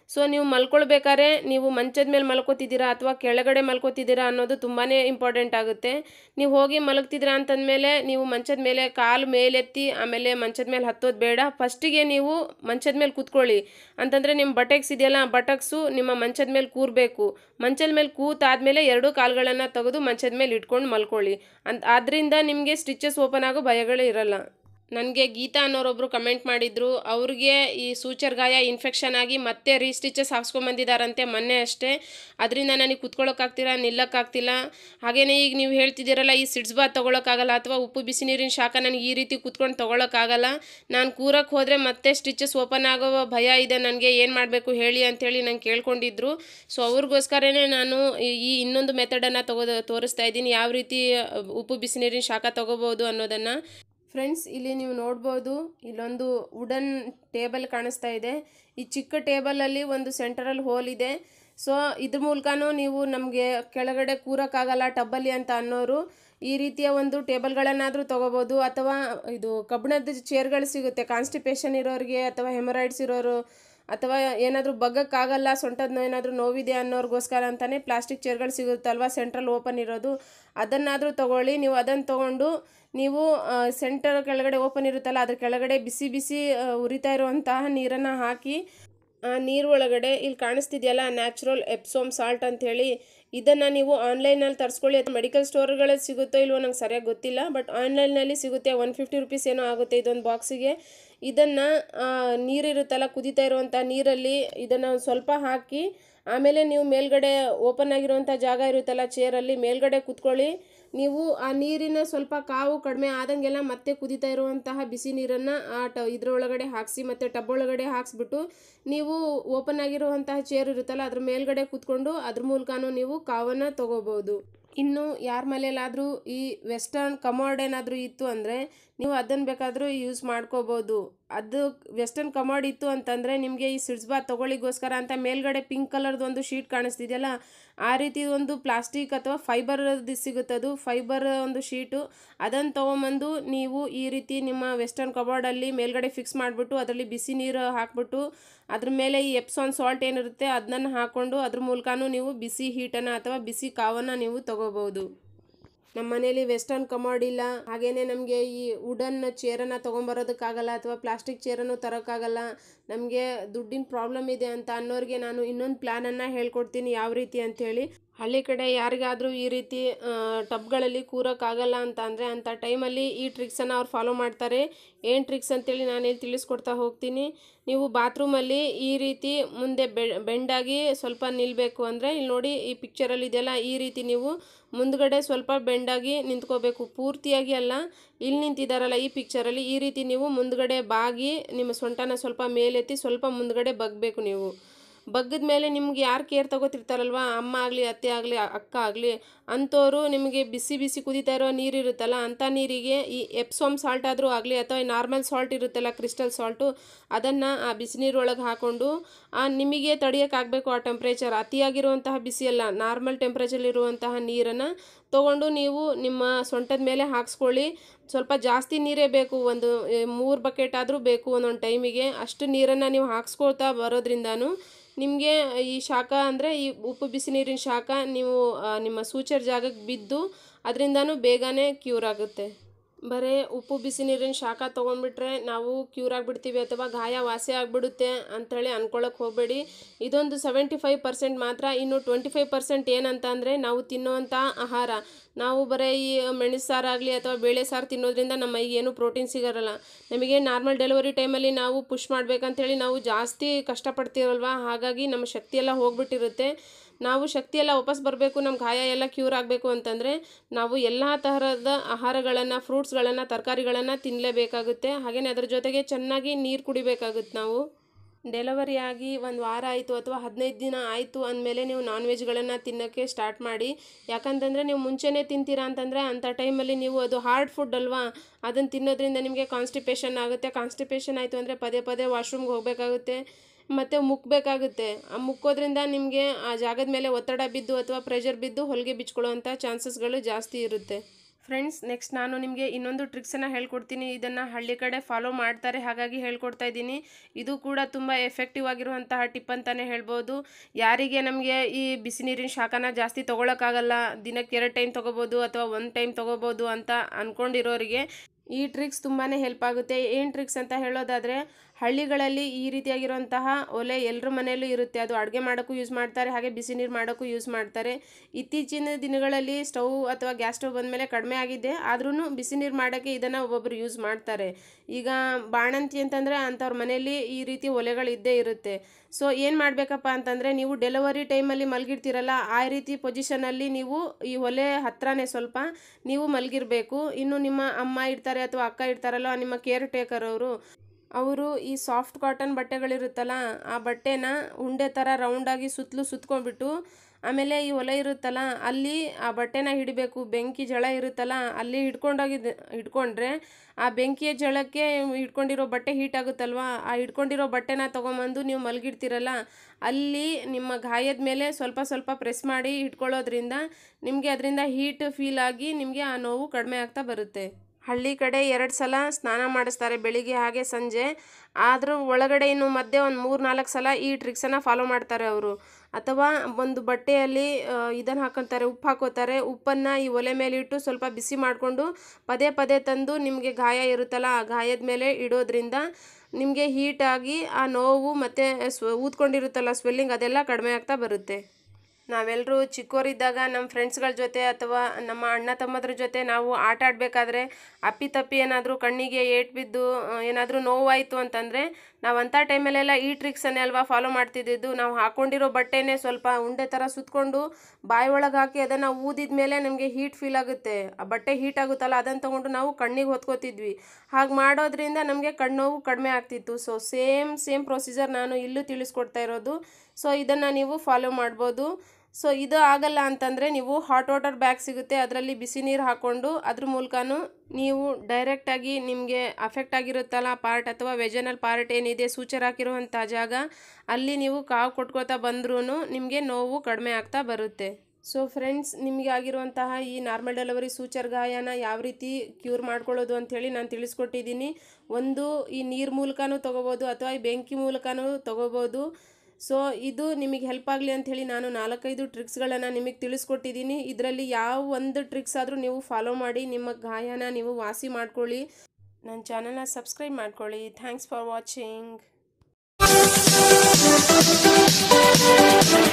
ಸೊ ನೀವು ಮಲ್ಕೊಳ್ಬೇಕಾದ್ರೆ ನೀವು ಮಂಚದ ಮೇಲೆ ಮಲ್ಕೋತಿದ್ದೀರಾ ಅಥವಾ ಕೆಳಗಡೆ ಮಲ್ಕೋತಿದ್ದೀರಾ ಅನ್ನೋದು ತುಂಬಾ ಇಂಪಾರ್ಟೆಂಟ್ ಆಗುತ್ತೆ ನೀವು ಹೋಗಿ ಮಲಗ್ತಿದ್ದೀರಾ ಅಂತಂದಮೇಲೆ ನೀವು ಮಂಚದ ಮೇಲೆ ಕಾಲು ಮೇಲೆತ್ತಿ ಆಮೇಲೆ ಮಂಚದ ಮೇಲೆ ಹತ್ತೋದು ಬೇಡ ಫಸ್ಟಿಗೆ ನೀವು ಮಂಚದ ಮೇಲೆ ಕೂತ್ಕೊಳ್ಳಿ ಅಂತಂದರೆ ನಿಮ್ಮ ಬಟೆಕ್ಸ್ ಇದೆಯಲ್ಲ ಆ ಬಟಕ್ಸು ನಿಮ್ಮ ಮಂಚದ ಮೇಲೆ ಕೂರಬೇಕು ಮಂಚದ ಮೇಲೆ ಕೂತಾದ್ಮೇಲೆ ಎರಡೂ ಕಾಲುಗಳನ್ನು ತೆಗೆದು ಮಂಚದ ಮೇಲೆ ಇಟ್ಕೊಂಡು ಮಲ್ಕೊಳ್ಳಿ ಅಂತ ಅದರಿಂದ ನಿಮಗೆ ಸ್ಟಿಚಸ್ ಓಪನ್ ಆಗೋ ಭಯಗಳು ಇರಲ್ಲ ನನಗೆ ಗೀತಾ ಅನ್ನೋರೊಬ್ಬರು ಕಮೆಂಟ್ ಮಾಡಿದರು ಅವ್ರಿಗೆ ಈ ಸೂಚರ್ ಗಾಯ ಇನ್ಫೆಕ್ಷನ್ ಆಗಿ ಮತ್ತೆ ರೀಸ್ಟಿಚಸ್ ಹಾಕ್ಸ್ಕೊಂಬಂದಿದ್ದಾರಂತೆ ಮೊನ್ನೆ ಅಷ್ಟೇ ಅದರಿಂದ ನನಗೆ ಕುತ್ಕೊಳ್ಳೋಕ್ಕಾಗ್ತಿಲ್ಲ ನಿಲ್ಲಕ್ಕಾಗ್ತಿಲ್ಲ ಹಾಗೆಯೇ ಈಗ ನೀವು ಹೇಳ್ತಿದ್ದೀರಲ್ಲ ಈ ಸಿಡ್ಸ್ ಬಾತ್ ತೊಗೊಳಕ್ಕಾಗಲ್ಲ ಅಥವಾ ಉಪ್ಪು ಬಿಸಿ ನೀರಿನ ಶಾಖ ನನಗೆ ಈ ರೀತಿ ಕುತ್ಕೊಂಡು ತೊಗೊಳಕ್ಕಾಗಲ್ಲ ನಾನು ಕೂರಕ್ಕೆ ಹೋದರೆ ಮತ್ತೆ ಸ್ಟಿಚಸ್ ಓಪನ್ ಆಗೋ ಭಯ ಇದೆ ನನಗೆ ಏನು ಮಾಡಬೇಕು ಹೇಳಿ ಅಂಥೇಳಿ ನಂಗೆ ಕೇಳ್ಕೊಂಡಿದ್ರು ಸೊ ಅವ್ರಿಗೋಸ್ಕರನೇ ನಾನು ಈ- ಈ ಇನ್ನೊಂದು ಮೆಥಡನ್ನು ತಗೋ ತೋರಿಸ್ತಾ ಇದ್ದೀನಿ ಯಾವ ರೀತಿ ಅಹ್, ಉಪ್ಪು ಬಿಸಿ ನೀರಿನ ಶಾಖ ತೊಗೋಬೋದು ಅನ್ನೋದನ್ನು ಫ್ರೆಂಡ್ಸ್ ಇಲ್ಲಿ ನೀವು ನೋಡ್ಬೋದು ಇಲ್ಲೊಂದು ವುಡನ್ ಟೇಬಲ್ ಕಾಣಿಸ್ತಾ ಇದೆ ಈ ಚಿಕ್ಕ ಟೇಬಲಲ್ಲಿ ಒಂದು ಸೆಂಟ್ರಲ್ ಹೋಲ್ ಇದೆ ಸೊ ಇದ್ರ ಮೂಲಕನೂ ನೀವು ನಮಗೆ ಕೆಳಗಡೆ ಕೂರಕ್ಕಾಗಲ್ಲ ಟಬ್ಬಲ್ಲಿ ಅಂತ ಅನ್ನೋರು ಈ ರೀತಿಯ ಒಂದು ಟೇಬಲ್ಗಳನ್ನಾದರೂ ತೊಗೋಬೋದು ಅಥವಾ ಇದು ಕಬ್ಬಿಣದ ಚೇರ್ಗಳು ಸಿಗುತ್ತೆ ಕಾನ್ಸ್ಟಿಪೇಷನ್ ಇರೋರಿಗೆ ಅಥವಾ ಹೆಮರಾಯ್ಡ್ಸ್ ಇರೋರು ಅಥವಾ ಏನಾದರೂ ಬಗ್ಗಕ್ಕಾಗಲ್ಲ ಸೊಂಟದ ನೋವು ಏನಾದರೂ ನೋವಿದೆ ಅನ್ನೋರಿಗೋಸ್ಕರ ಅಂತಲೇ ಪ್ಲಾಸ್ಟಿಕ್ ಚೇರ್ಗಳು ಸಿಗುತ್ತಲ್ವ ಸೆಂಟ್ರಲ್ ಓಪನ್ ಇರೋದು ಅದನ್ನಾದರೂ ತೊಗೊಳ್ಳಿ ನೀವು ಅದನ್ನು ತೊಗೊಂಡು ನೀವು ಸೆಂಟರ್ ಕೆಳಗಡೆ ಓಪನ್ ಇರುತ್ತಲ್ಲ ಅದ್ರ ಕೆಳಗಡೆ ಬಿಸಿ ಬಿಸಿ ಆ, ಉರಿತಾ ಇರುವಂತಹ ನೀರನ್ನು ಹಾಕಿ ಆ ನೀರು ಒಳಗಡೆ ಇಲ್ಲಿ ಕಾಣಿಸ್ತಿದೆಯಲ್ಲ ನ್ಯಾಚುರಲ್ ಎಪ್ಸೋಮ್ ಸಾಲ್ಟ್ ಅಂಥೇಳಿ ಇದನ್ನು ನೀವು ಆನ್ಲೈನಲ್ಲಿ ತರಿಸ್ಕೊಳ್ಳಿ ಅಥವಾ ಮೆಡಿಕಲ್ ಸ್ಟೋರ್ಗಳಲ್ಲಿ ಸಿಗುತ್ತೋ ಇಲ್ವೋ ನಂಗೆ ಸರಿಯಾಗಿ ಗೊತ್ತಿಲ್ಲ ಬಟ್ ಆನ್ಲೈನಲ್ಲಿ ಸಿಗುತ್ತೆ ಒನ್ ಫಿಫ್ಟಿ ರುಪೀಸ್ ಏನೋ ಆಗುತ್ತೆ ಇದೊಂದು ಬಾಕ್ಸಿಗೆ ಇದನ್ನು ನೀರಿರುತ್ತಲ್ಲ ಕುದೀತಾ ಇರುವಂಥ ನೀರಲ್ಲಿ ಇದನ್ನು ಒಂದು ಸ್ವಲ್ಪ ಹಾಕಿ ಆಮೇಲೆ ನೀವು ಮೇಲ್ಗಡೆ ಓಪನ್ ಆಗಿರುವಂಥ ಜಾಗ ಇರುತ್ತಲ್ಲ ಚೇರಲ್ಲಿ ಮೇಲ್ಗಡೆ ಕೂತ್ಕೊಳ್ಳಿ ನೀವು ಆ ನೀರಿನ ಸ್ವಲ್ಪ ಕಾವು ಕಡಿಮೆ ಆದಂಗೆಲ್ಲ ಮತ್ತೆ ಕುದೀತಾ ಇರುವಂತಹ ಬಿಸಿ ನೀರನ್ನು ಆ ಟ ಇದ್ರೊಳಗಡೆ ಹಾಕಿಸಿ ಮತ್ತು ಟಬ್ ಒಳಗಡೆ ಹಾಕ್ಸ್ಬಿಟ್ಟು ನೀವು ಓಪನ್ ಆಗಿರುವಂತಹ ಚೇರ್ ಇರುತ್ತಲ್ಲ ಅದ್ರ ಮೇಲ್ಗಡೆ ಕೂತ್ಕೊಂಡು ಅದ್ರ ಮೂಲಕನೂ ನೀವು ಕಾವನ್ನು ತೊಗೋಬೋದು ಇನ್ನು ಯಾರ ಮನೇಲಾದರೂ ಈ ವೆಸ್ಟರ್ನ್ ಕಮೋಡ್ ಏನಾದರೂ ಇತ್ತು ಅಂದರೆ ನೀವು ಅದನ್ನು ಬೇಕಾದರೂ ಯೂಸ್ ಮಾಡ್ಕೋಬೋದು ಅದು ವೆಸ್ಟರ್ನ್ ಕಮೋಡ್ ಇತ್ತು ಅಂತಂದರೆ ನಿಮಗೆ ಈ ಸಿಡ್ಸ್ ಬಾತ್ ತೊಗೊಳ್ಳಿಗೋಸ್ಕರ ಅಂತ ಮೇಲ್ಗಡೆ ಪಿಂಕ್ ಕಲರ್ದು ಒಂದು ಶೀಟ್ ಕಾಣಿಸ್ತಿದೆಯಲ್ಲ ಆ ರೀತಿ ಒಂದು ಪ್ಲಾಸ್ಟಿಕ್ ಅಥವಾ ಫೈಬರ್ ಸಿಗುತ್ತದು ಫೈಬರ್ ಒಂದು ಶೀಟು ಅದನ್ನು ತೊಗೊಂಬಂದು ನೀವು ಈ ರೀತಿ ನಿಮ್ಮ ವೆಸ್ಟರ್ನ್ ಕಬೋರ್ಡಲ್ಲಿ ಮೇಲ್ಗಡೆ ಫಿಕ್ಸ್ ಮಾಡಿಬಿಟ್ಟು ಅದರಲ್ಲಿ ಬಿಸಿ ನೀರು ಹಾಕ್ಬಿಟ್ಟು ಅದ್ರ ಮೇಲೆ ಈ ಎಪ್ಸಾನ್ ಸಾಲ್ಟ್ ಏನಿರುತ್ತೆ ಅದನ್ನ ಹಾಕ್ಕೊಂಡು ಅದ್ರ ಮೂಲಕನೂ ನೀವು ಬಿಸಿ ಹೀಟನ್ನು ಅಥವಾ ಬಿಸಿ ಕಾವನ್ನು ನೀವು ತೊಗೋಬೋದು ನಮ್ಮ ಮನೇಲಿ ವೆಸ್ಟರ್ನ್ ಕಮೋಡ್ ಇಲ್ಲ ಹಾಗೇನೆ ನಮಗೆ ಈ ವುಡನ್ ಚೇರನ್ನು ತೊಗೊಂಬರೋದಕ್ಕಾಗಲ್ಲ ಅಥವಾ ಪ್ಲಾಸ್ಟಿಕ್ ಚೇರನ್ನು ತರೋಕ್ಕಾಗಲ್ಲ ನಮಗೆ ದುಡ್ಡಿನ ಪ್ರಾಬ್ಲಮ್ ಇದೆ ಅಂತ ಅನ್ನೋರಿಗೆ ನಾನು ಇನ್ನೊಂದು ಪ್ಲ್ಯಾನನ್ನು ಹೇಳ್ಕೊಡ್ತೀನಿ ಯಾವ ರೀತಿ ಅಂಥೇಳಿ ಹಳ್ಳಿ ಕಡೆ ಯಾರಿಗಾದರೂ ಈ ರೀತಿ ಆ, ಟಬ್ಗಳಲ್ಲಿ ಕೂರೋಕ್ಕಾಗಲ್ಲ ಅಂತ ಅಂದರೆ ಅಂಥ ಟೈಮಲ್ಲಿ ಈ ಟ್ರಿಕ್ಸನ್ನು ಅವ್ರು ಫಾಲೋ ಮಾಡ್ತಾರೆ ಏನು ಟ್ರಿಕ್ಸ್ ಅಂತೇಳಿ ನಾನೇನು ತಿಳಿಸ್ಕೊಡ್ತಾ ಹೋಗ್ತೀನಿ ನೀವು ಬಾತ್ರೂಮಲ್ಲಿ ಈ ರೀತಿ ಮುಂದೆ ಬೆ ಬೆಂಡಾಗಿ ಸ್ವಲ್ಪ ನಿಲ್ಲಬೇಕು ಅಂದರೆ ಇಲ್ಲಿ ನೋಡಿ ಈ ಪಿಕ್ಚರಲ್ಲಿ ಇದೆಯಲ್ಲ ಈ ರೀತಿ ನೀವು ಮುಂದ್ಗಡೆ ಸ್ವಲ್ಪ ಬೆಂಡಾಗಿ ನಿಂತ್ಕೋಬೇಕು ಪೂರ್ತಿಯಾಗಿ ಅಲ್ಲ ಇಲ್ಲಿ ನಿಂತಿದ್ದಾರಲ್ಲ ಈ ಪಿಕ್ಚರಲ್ಲಿ ಈ ರೀತಿ ನೀವು ಮುಂದ್ಗಡೆ ಬಾಗಿ ನಿಮ್ಮ ಸೊಂಟನ ಸ್ವಲ್ಪ ಮೇಲೆತ್ತಿ ಸ್ವಲ್ಪ ಮುಂದ್ಗಡೆ ಬಗ್ಬೇಕು ನೀವು ಬಗ್ಗದ ಮೇಲೆ ನಿಮ್ಗೆ ಯಾರು ಕೇರ್ ತಗೋತಿರ್ತಾರಲ್ವ ಅಮ್ಮ ಆಗಲಿ ಅತ್ತೆ ಆಗಲಿ ಅಕ್ಕ ಆಗಲಿ ಅಂಥವ್ರು ನಿಮಗೆ ಬಿಸಿ ಬಿಸಿ ಕುದೀತಾ ಇರೋ ನೀರು ಇರುತ್ತಲ್ಲ ಅಂಥ ನೀರಿಗೆ ಈ ಎಪ್ಸೋಮ್ ಸಾಲ್ಟ್ ಆದರೂ ಆಗಲಿ ಅಥವಾ ನಾರ್ಮಲ್ ಸಾಲ್ಟ್ ಇರುತ್ತಲ್ಲ ಕ್ರಿಸ್ಟಲ್ ಸಾಲ್ಟು ಅದನ್ನು ಆ ಬಿಸಿ ನೀರೊಳಗೆ ಹಾಕ್ಕೊಂಡು ಆ ನಿಮಗೆ ತಡೆಯೋಕ್ಕಾಗಬೇಕು ಆ ಟೆಂಪ್ರೇಚರ್ ಅತಿಯಾಗಿರುವಂತಹ ಬಿಸಿ ಅಲ್ಲ ನಾರ್ಮಲ್ ಟೆಂಪ್ರೇಚರ್ ನೀರನ್ನು ತೊಗೊಂಡು ನೀವು ನಿಮ್ಮ ಸೊಂಟದ ಮೇಲೆ ಹಾಕ್ಸ್ಕೊಳ್ಳಿ ಸ್ವಲ್ಪ ಜಾಸ್ತಿ ನೀರೇ ಬೇಕು ಒಂದು ಮೂರು ಬಕೆಟ್ ಆದರೂ ಬೇಕು ಒಂದೊಂದು ಟೈಮಿಗೆ ಅಷ್ಟು ನೀರನ್ನು ನೀವು ಹಾಕ್ಸ್ಕೊಳ್ತಾ ಬರೋದ್ರಿಂದನೂ ನಿಮಗೆ ಈ ಶಾಖ ಅಂದರೆ ಈ ಉಪ್ಪು ಬಿಸಿ ನೀರಿನ ಶಾಖ ನೀವು ಆ, ನಿಮ್ಮ ಸೂಚರ್ ಜಾಗಕ್ಕೆ ಬಿದ್ದು ಅದರಿಂದನೂ ಬೇಗನೆ ಕ್ಯೂರ್ ಆಗುತ್ತೆ ಬರೀ ಉಪ್ಪು ಬಿಸಿ ನೀರಿನ ಶಾಖ ತೊಗೊಂಡ್ಬಿಟ್ರೆ ನಾವು ಕ್ಯೂರ್ ಆಗಿಬಿಡ್ತೀವಿ ಅಥವಾ ಗಾಯ ವಾಸಿ ಆಗಿಬಿಡುತ್ತೆ ಅಂಥೇಳಿ ಅನ್ಕೊಳಕ್ಕೆ ಹೋಗಬೇಡಿ ಇದೊಂದು ಸೆವೆಂಟಿ ಫೈವ್ ಪರ್ಸೆಂಟ್ ಮಾತ್ರ ಇನ್ನು ಟ್ವೆಂಟಿ ಫೈವ್ ಪರ್ಸೆಂಟ್ ಏನಂತ ಅಂದರೆ ನಾವು ತಿನ್ನುವಂಥ ಆಹಾರ ನಾವು ಬರೀ ಈ ಮೆಣಸು ಸಾರಾಗಲಿ ಅಥವಾ ಬೇಳೆ ಸಾರು ತಿನ್ನೋದ್ರಿಂದ ನಮ್ಮ ಮೈಗೆ ಏನು ಪ್ರೋಟೀನ್ ಸಿಗರಲ್ಲ ನಮಗೆ ನಾರ್ಮಲ್ ಡೆಲಿವರಿ ಟೈಮಲ್ಲಿ ನಾವು ಪುಷ್ ಮಾಡ್ಬೇಕಂತೇಳಿ ನಾವು ಜಾಸ್ತಿ ಕಷ್ಟಪಡ್ತೀವಲ್ವ ಹಾಗಾಗಿ ನಮ್ಮ ಶಕ್ತಿ ಎಲ್ಲ ಹೋಗ್ಬಿಟ್ಟಿರುತ್ತೆ ನಾವು ಶಕ್ತಿ ಎಲ್ಲ ವಾಪಸ್ ಬರಬೇಕು ನಮ್ಮ ಗಾಯ ಎಲ್ಲ ಕ್ಯೂರ್ ಆಗಬೇಕು ಅಂತಂದರೆ ನಾವು ಎಲ್ಲ ತರಹದ ಆಹಾರಗಳನ್ನು ಫ್ರೂಟ್ಸ್ಗಳನ್ನು ತರಕಾರಿಗಳನ್ನು ತಿನ್ನಲೇಬೇಕಾಗುತ್ತೆ ಹಾಗೆಯೇ ಅದ್ರ ಜೊತೆಗೆ ಚೆನ್ನಾಗಿ ನೀರು ಕುಡಿಬೇಕಾಗುತ್ತೆ ನಾವು ಡೆಲಿವರಿ ಆಗಿ ಒಂದು ವಾರ ಆಯಿತು ಅಥವಾ ಹದಿನೈದು ದಿನ ಆಯಿತು ಅಂದಮೇಲೆ ನೀವು ನಾನ್ ವೆಜ್ಗಳನ್ನು ತಿನ್ನೋಕ್ಕೆ ಸ್ಟಾರ್ಟ್ ಮಾಡಿ ಯಾಕಂತಂದರೆ ನೀವು ಮುಂಚೆನೇ ತಿಂತೀರಾ ಅಂತಂದರೆ ಅಂಥ ಟೈಮಲ್ಲಿ ನೀವು ಅದು ಹಾರ್ಡ್ ಫುಡ್ ಅಲ್ವಾ ಅದನ್ನು ತಿನ್ನೋದ್ರಿಂದ ನಿಮಗೆ ಕಾನ್ಸ್ಟಿಪೇಷನ್ ಆಗುತ್ತೆ ಕಾನ್ಸ್ಟಿಪೇಷನ್ ಆಯಿತು ಅಂದರೆ ಪದೇ ಪದೇ ವಾಶ್ರೂಮ್ಗೆ ಹೋಗಬೇಕಾಗುತ್ತೆ ಮತ್ತು ಮುಕ್ಕಬೇಕಾಗುತ್ತೆ ಆ ಮುಕ್ಕೋದ್ರಿಂದ ನಿಮಗೆ ಆ ಜಾಗದ ಮೇಲೆ ಒತ್ತಡ ಬಿದ್ದು ಅಥವಾ ಪ್ರೆಷರ್ ಬಿದ್ದು ಹೊಲಿಗೆ ಬಿಚ್ಕೊಳ್ಳೋವಂಥ ಚಾನ್ಸಸ್ಗಳು ಜಾಸ್ತಿ ಇರುತ್ತೆ ಫ್ರೆಂಡ್ಸ್ ನೆಕ್ಸ್ಟ್ ನಾನು ನಿಮಗೆ ಇನ್ನೊಂದು ಟ್ರಿಕ್ಸನ್ನು ಹೇಳ್ಕೊಡ್ತೀನಿ ಇದನ್ನು ಹಳ್ಳಿ ಕಡೆ ಫಾಲೋ ಮಾಡ್ತಾರೆ ಹಾಗಾಗಿ ಹೇಳ್ಕೊಡ್ತಾ ಇದ್ದೀನಿ ಇದು ಕೂಡ ತುಂಬ ಎಫೆಕ್ಟಿವ್ ಆಗಿರುವಂತಹ ಟಿಪ್ ಅಂತಲೇ ಹೇಳ್ಬೋದು ಯಾರಿಗೆ ನಮಗೆ ಈ ಬಿಸಿ ನೀರಿನ ಶಾಖನ ಜಾಸ್ತಿ ತೊಗೊಳಕ್ಕಾಗಲ್ಲ ದಿನಕ್ಕೆ ಎರಡು ಟೈಮ್ ತೊಗೋಬೋದು ಅಥವಾ ಒಂದು ಟೈಮ್ ತೊಗೋಬೋದು ಅಂತ ಅಂದ್ಕೊಂಡಿರೋರಿಗೆ ಈ ಟ್ರಿಕ್ಸ್ ತುಂಬಾ ಹೆಲ್ಪ್ ಆಗುತ್ತೆ ಏನು ಟ್ರಿಕ್ಸ್ ಅಂತ ಹೇಳೋದಾದರೆ ಹಳ್ಳಿಗಳಲ್ಲಿ ಈ ರೀತಿಯಾಗಿರುವಂತಹ ಒಲೆ ಎಲ್ಲರ ಮನೆಯಲ್ಲೂ ಇರುತ್ತೆ ಅದು ಅಡುಗೆ ಮಾಡೋಕ್ಕೂ ಯೂಸ್ ಮಾಡ್ತಾರೆ ಹಾಗೆ ಬಿಸಿ ನೀರು ಮಾಡೋಕ್ಕೂ ಯೂಸ್ ಮಾಡ್ತಾರೆ ಇತ್ತೀಚಿನ ದಿನಗಳಲ್ಲಿ ಸ್ಟವ್ ಅಥವಾ ಗ್ಯಾಸ್ ಸ್ಟವ್ ಬಂದಮೇಲೆ ಕಡಿಮೆ ಆಗಿದೆ ಆದ್ರೂ ಬಿಸಿ ನೀರು ಮಾಡೋಕ್ಕೆ ಇದನ್ನು ಒಬ್ಬೊಬ್ಬರು ಯೂಸ್ ಮಾಡ್ತಾರೆ ಈಗ ಬಾಣಂತಿ ಅಂತಂದರೆ ಅಂಥವ್ರ ಮನೆಯಲ್ಲಿ ಈ ರೀತಿ ಒಲೆಗಳು ಇದ್ದೇ ಇರುತ್ತೆ ಸೊ ಏನು ಮಾಡಬೇಕಪ್ಪ ಅಂತಂದರೆ ನೀವು ಡೆಲಿವರಿ ಟೈಮಲ್ಲಿ ಮಲಗಿರ್ತೀರಲ್ಲ ಆ ರೀತಿ ಪೊಸಿಷನಲ್ಲಿ ನೀವು ಈ ಒಲೆ ಹತ್ರನೇ ಸ್ವಲ್ಪ ನೀವು ಮಲಗಿರಬೇಕು ಇನ್ನು ನಿಮ್ಮ ಅಮ್ಮ ಇರ್ತಾರೆ ಅಥವಾ ಅಕ್ಕ ಇರ್ತಾರಲ್ಲ ನಿಮ್ಮ ಕೇರ್ ಟೇಕರ್ ಅವರು ಅವರು ಈ ಸಾಫ್ಟ್ ಕಾಟನ್ ಬಟ್ಟೆಗಳಿರುತ್ತಲ್ಲ ಆ ಬಟ್ಟೆನ ಉಂಡೆ ಥರ ರೌಂಡಾಗಿ ಸುತ್ತಲೂ ಸುತ್ಕೊಂಡ್ಬಿಟ್ಟು ಆಮೇಲೆ ಈ ಒಲೆ ಇರುತ್ತಲ್ಲ ಅಲ್ಲಿ ಆ ಬಟ್ಟೆನ ಹಿಡಿಬೇಕು ಬೆಂಕಿ ಜಳ ಇರುತ್ತಲ್ಲ ಅಲ್ಲಿ ಹಿಡ್ಕೊಂಡೋಗಿ ಹಿಡ್ಕೊಂಡ್ರೆ ಆ ಬೆಂಕಿಯ ಜಳಕ್ಕೆ ಹಿಡ್ಕೊಂಡಿರೋ ಬಟ್ಟೆ ಹೀಟ್ ಆಗುತ್ತಲ್ವ ಆ ಹಿಡ್ಕೊಂಡಿರೋ ಬಟ್ಟೆನ ತೊಗೊಂಬಂದು ನೀವು ಮಲಗಿರ್ತೀರಲ್ಲ ಅಲ್ಲಿ ನಿಮ್ಮ ಗಾಯದ ಮೇಲೆ ಸ್ವಲ್ಪ ಸ್ವಲ್ಪ ಪ್ರೆಸ್ ಮಾಡಿ ಇಟ್ಕೊಳ್ಳೋದ್ರಿಂದ ನಿಮಗೆ ಅದರಿಂದ ಹೀಟ್ ಫೀಲ್ ಆಗಿ ನಿಮಗೆ ಆ ನೋವು ಕಡಿಮೆ ಆಗ್ತಾ ಬರುತ್ತೆ ಹಳ್ಳಿ ಕಡೆ ಎರಡು ಸಲ ಸ್ನಾನ ಮಾಡಿಸ್ತಾರೆ ಬೆಳಿಗ್ಗೆ ಹಾಗೆ ಸಂಜೆ ಆದರೂ ಒಳಗಡೆ ಇನ್ನು ಮಧ್ಯೆ ಒಂದು ಮೂರು ನಾಲ್ಕು ಸಲ ಈ ಟ್ರಿಕ್ಸನ್ನು ಫಾಲೋ ಮಾಡ್ತಾರೆ ಅವರು ಅಥವಾ ಒಂದು ಬಟ್ಟೆಯಲ್ಲಿ ಇದನ್ನು ಹಾಕೊತಾರೆ ಉಪ್ಪು ಹಾಕೋತಾರೆ ಉಪ್ಪನ್ನು ಈ ಒಲೆ ಮೇಲೆ ಇಟ್ಟು ಸ್ವಲ್ಪ ಬಿಸಿ ಮಾಡಿಕೊಂಡು ಪದೇ ಪದೇ ತಂದು ನಿಮಗೆ ಗಾಯ ಇರುತ್ತಲ್ಲ ಆ ಗಾಯದ ಮೇಲೆ ಇಡೋದ್ರಿಂದ ನಿಮಗೆ ಹೀಟಾಗಿ ಆ ನೋವು ಮತ್ತು ಸ್ವ ಊದ್ಕೊಂಡಿರುತ್ತಲ್ಲ ಸ್ವೆಲ್ಲಿಂಗ್ ಅದೆಲ್ಲ ಕಡಿಮೆ ಆಗ್ತಾ ಬರುತ್ತೆ ನಾವೆಲ್ಲರೂ ಚಿಕ್ಕವರಿದ್ದಾಗ ನಮ್ಮ ಫ್ರೆಂಡ್ಸ್ಗಳ ಜೊತೆ ಅಥವಾ ನಮ್ಮ ಅಣ್ಣ ತಮ್ಮದ್ರ ಜೊತೆ ನಾವು ಆಟ ಆಡಬೇಕಾದ್ರೆ ಅಪ್ಪಿತಪ್ಪಿ ಏನಾದರೂ ಕಣ್ಣಿಗೆ ಏಟ್ ಬಿದ್ದು ಏನಾದರೂ ನೋವಾಯಿತು ಅಂತಂದರೆ ನಾವು ಅಂಥ ಟೈಮಲ್ಲೆಲ್ಲ ಈ ಟ್ರಿಕ್ಸನ್ನೇ ಅಲ್ವಾ ಫಾಲೋ ಮಾಡ್ತಿದ್ದಿದ್ದು ನಾವು ಹಾಕ್ಕೊಂಡಿರೋ ಬಟ್ಟೆನೇ ಸ್ವಲ್ಪ ಉಂಡೆ ಥರ ಸುತ್ತಕೊಂಡು ಬಾಯಿ ಒಳಗೆ ಹಾಕಿ ಅದನ್ನು ಊದಿದ ಮೇಲೆ ನಮಗೆ ಹೀಟ್ ಫೀಲ್ ಆಗುತ್ತೆ ಆ ಬಟ್ಟೆ ಹೀಟ್ ಆಗುತ್ತಲ್ಲ ಅದನ್ನು ತೊಗೊಂಡು ನಾವು ಕಣ್ಣಿಗೆ ಹೊತ್ಕೋತಿದ್ವಿ ಹಾಗೆ ಮಾಡೋದ್ರಿಂದ ನಮಗೆ ಕಣ್ಣೋವು ಕಡಿಮೆ ಆಗ್ತಿತ್ತು ಸೊ ಸೇಮ್ ಸೇಮ್ ಪ್ರೊಸೀಜರ್ ನಾನು ಇಲ್ಲೂ ತಿಳಿಸ್ಕೊಡ್ತಾ ಇರೋದು ಸೊ ಇದನ್ನು ನೀವು ಫಾಲೋ ಮಾಡ್ಬೋದು ಸೊ ಇದು ಆಗಲ್ಲ ಅಂತಂದರೆ ನೀವು ಹಾಟ್ ವಾಟರ್ ಬ್ಯಾಗ್ ಸಿಗುತ್ತೆ ಅದರಲ್ಲಿ ಬಿಸಿ ನೀರು ಹಾಕ್ಕೊಂಡು ಅದ್ರ ಮೂಲಕನೂ ನೀವು ಡೈರೆಕ್ಟಾಗಿ ನಿಮಗೆ ಅಫೆಕ್ಟ್ ಆಗಿರುತ್ತಲ್ಲ ಪಾರ್ಟ್ ಅಥವಾ ವೆಜನಲ್ ಪಾರ್ಟ್ ಏನಿದೆ ಸೂಚರ್ ಹಾಕಿರುವಂಥ ಜಾಗ ಅಲ್ಲಿ ನೀವು ಕಾವು ಕೊಟ್ಕೋತಾ ಬಂದ್ರೂ ನಿಮಗೆ ನೋವು ಕಡಿಮೆ ಆಗ್ತಾ ಬರುತ್ತೆ ಸೊ ಫ್ರೆಂಡ್ಸ್ ನಿಮಗೆ ಆಗಿರುವಂತಹ ಈ ನಾರ್ಮಲ್ ಡೆಲಿವರಿ ಸೂಚರ್ ಗಾಯನ ಯಾವ ರೀತಿ ಕ್ಯೂರ್ ಮಾಡ್ಕೊಳ್ಳೋದು ಅಂಥೇಳಿ ನಾನು ತಿಳಿಸ್ಕೊಟ್ಟಿದ್ದೀನಿ ಒಂದು ಈ ನೀರು ಮೂಲಕನೂ ತೊಗೋಬೋದು ಅಥವಾ ಈ ಬೆಂಕಿ ಮೂಲಕನೂ ತೊಗೋಬೋದು ಸೊ ಇದು ನಿಮಗೆ ಹೆಲ್ಪ್ ಆಗಲಿ ಅಂಥೇಳಿ ನಾನು ನಾಲ್ಕೈದು ಟ್ರಿಕ್ಸ್ಗಳನ್ನು ನಿಮಗೆ ತಿಳಿಸ್ಕೊಟ್ಟಿದ್ದೀನಿ ಇದರಲ್ಲಿ ಯಾವ ಒಂದು ಟ್ರಿಕ್ಸ್ ಆದರೂ ನೀವು ಫಾಲೋ ಮಾಡಿ ನಿಮ್ಮ ಗಾಯನ ನೀವು ವಾಸಿ ಮಾಡ್ಕೊಳ್ಳಿ ನನ್ನ ಚಾನಲ್ನ ಸಬ್ಸ್ಕ್ರೈಬ್ ಮಾಡ್ಕೊಳ್ಳಿ ಥ್ಯಾಂಕ್ಸ್ ಫಾರ್ ವಾಚಿಂಗ್